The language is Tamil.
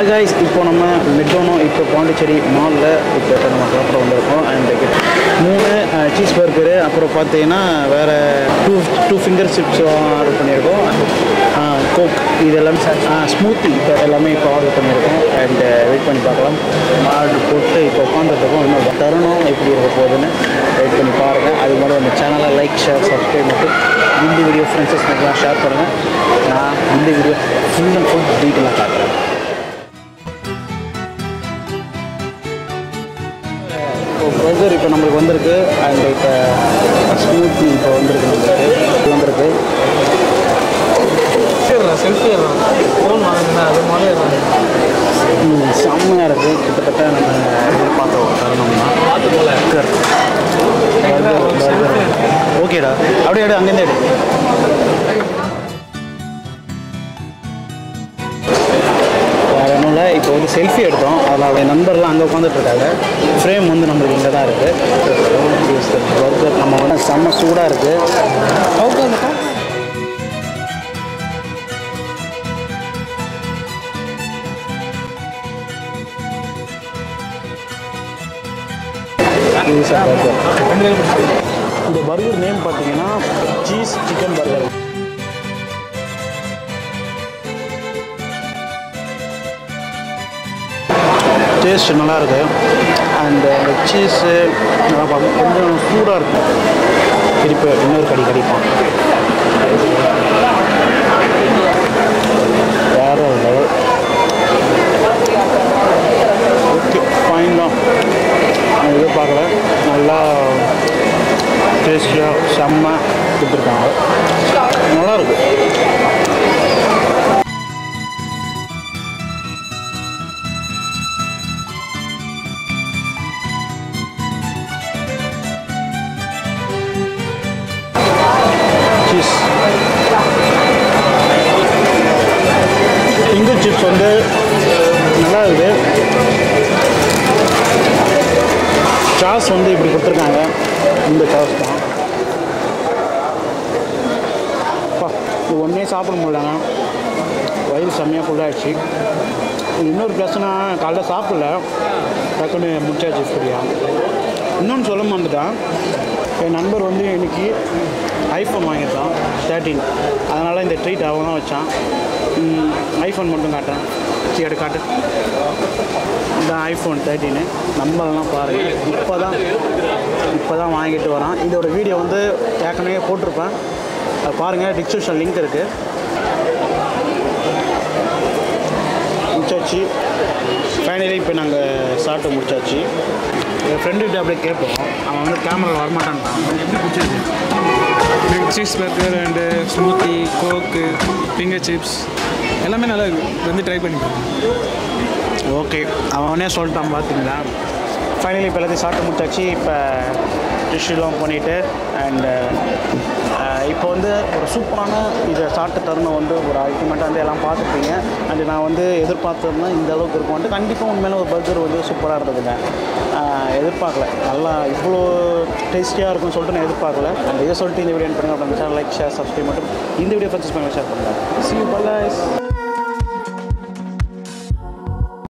கைஸ் இப்போ நம்ம மெக்டோனோ இப்போ பாண்டிச்சேரி மாலில் இப்போ நம்ம சாப்பிட வந்திருக்கோம் அண்ட் மூணு சீஸ் பர்கரு அப்புறம் பார்த்தீங்கன்னா வேறு two two finger chips order பண்ணியிருக்கோம் கோக் இது எல்லாமே ஸ்மூத்தி இப்போ எல்லாமே இப்போ ஆர்டர் பண்ணியிருக்கோம் அண்ட் வெயிட் பண்ணி பார்க்கலாம் ஆர்டர் போட்டு இப்போ உட்காந்துருக்கோம் இன்னும் தருணம் எப்படி இருக்க போகுதுன்னு வெயிட் பண்ணி பாருங்கள் அது மாதிரி நம்ம சேனலை லைக் ஷேர் சப்ஸ்கிரைப் மட்டும் இந்த வீடியோ ஃப்ரெண்ட்ஸஸ்லாம் ஷேர் பண்ணுங்கள் நான் இந்த வீடியோ ஃபுல் அண்ட் ஃபுல் டீட்டெயிலாக காட்டுறேன் இப்போ ப்ரெஷர் இப்போ நம்மளுக்கு வந்திருக்கு அண்ட் இப்போ ஸ்மூத்தி இப்போ வந்திருக்கு நம்மளுக்கு வந்திருக்கு செல்ஃபி ஃபோன் வாங்கினா அது மாதிரி ம், செம்மையாக இருக்குது கிட்டத்தட்ட நம்ம எதிர்பார்த்த ஒரு தருணம் தான் ஓகேடா அப்படியே எடு அங்கேருந்து எடு வேறு ஒன்றும் இல்லை இப்போ வந்து செல்ஃபி எடுத்தோம் அதில் அவருடைய நண்பர்லாம் அங்கே உட்காந்துட்டு இருக்காங்க ஃப்ரேம் வந்து நம்மளுக்கு இங்கே தான் இருக்குது பர்கர் நம்ம வந்து செம்ம சூடாக இருக்குது இது சார் பர்கர் இந்த பர்கர் நேம் பார்த்தீங்கன்னா சீஸ் சிக்கன் பர்கர் டேஸ்ட் நல்லா இருக்கு அண்ட் அந்த சீஸு நல்லா பார்க்க கொஞ்சம் சூடாக இருக்கும் திருப்பி இன்னொரு கடி கடிப்பான் வேற லெவல் ஓகே ஃபைன் தான் நான் எதிர்பார்க்கல நல்லா டேஸ்டியாக செம்ம கொடுத்துருக்காங்க நல்லா இருக்கு சீஸ் ஃபிங்கர் சிப்ஸ் வந்து நல்லா இருக்குது சாஸ் வந்து இப்படி கொடுத்துருக்காங்க இந்த சாஸ் தான் அப்பா, இது ஒன்றே சாப்பிட முடியலங்க வயிறு செம்மையாக ஃபுல்லாகிடுச்சு இன்னொரு ப்ளஸ்னா காலைல சாப்பிடல டக்குன்னு முடிச்சாச்சு ஃப்ரீயா இன்னொன்று சொல்ல மறந்துட்டான் என் நண்பர் வந்து இன்னைக்கு ஐஃபோன் வாங்கியிருக்கான் தேர்ட்டீன் அதனால் இந்த ட்ரீட் அவன் தான் வச்சான் ஐஃபோன் மட்டும் காட்டுறேன் சரி எடு காட்டு இந்த ஐஃபோன் தேர்ட்டீனு நம்மளெல்லாம் பாருங்கள் இப்போ தான் இப்போ தான் வாங்கிட்டு வரான் இதோட வீடியோ வந்து ஏற்கனவே போட்டிருப்பேன் அது பாருங்கள் டிஸ்கிரிப்ஷன் லிங்க் இருக்குது முடிச்சாச்சு ஃபைனலி இப்போ நாங்கள் சாப்பிட்டு முடிச்சாச்சு என் ஃப்ரெண்டுகிட்ட அப்படியே கேட்போம் அவன் வந்து கேமரா வரமாட்டான்ட்டான் அவனுக்கு எப்படி பிடிச்சிருக்கு cheese burger and smoothie coke finger chips எல்லாமே நல்லா இருக்கு வந்து ட்ரை பண்ணிக்கலாம் ஓகே அவனே சொல்லிட்டான் பார்த்தீங்களா ஃபைனலி இப்போ எல்லாத்தையும் சாப்பிட்டு முடிச்சாச்சு இப்போ டிஷ்ஷெலாம் பண்ணிவிட்டு அண்டு இப்போ வந்து ஒரு சூப்பரான இதை சாப்பிட்டு தருணம் வந்து ஒரு அல்டிமேட்டாக வந்து எல்லாம் பார்த்துருப்பீங்க அண்டு நான் வந்து எதிர்பார்த்ததுனா இந்த அளவுக்கு இருக்கும் வந்து கண்டிப்பாக உண்மையில ஒரு பர்கர் வந்து சூப்பராக இருந்ததுங்க ஆஹ் எதிர்பார்க்கல நல்லா இவ்வளோ டேஸ்டியாக இருக்கும்னு சொல்லிட்டு நான் எதிர்பார்க்கல அந்த இதை சொல்லிட்டு இந்த வீடியோ பண்ணுங்க அப்படின்னு லைக் ஷேர் சப்ஸ்கிரைப் மட்டும் இந்த வீடியோ பர்ச்சேஸ் பண்ணி ஷேர் பண்ணுங்கள் சி யூ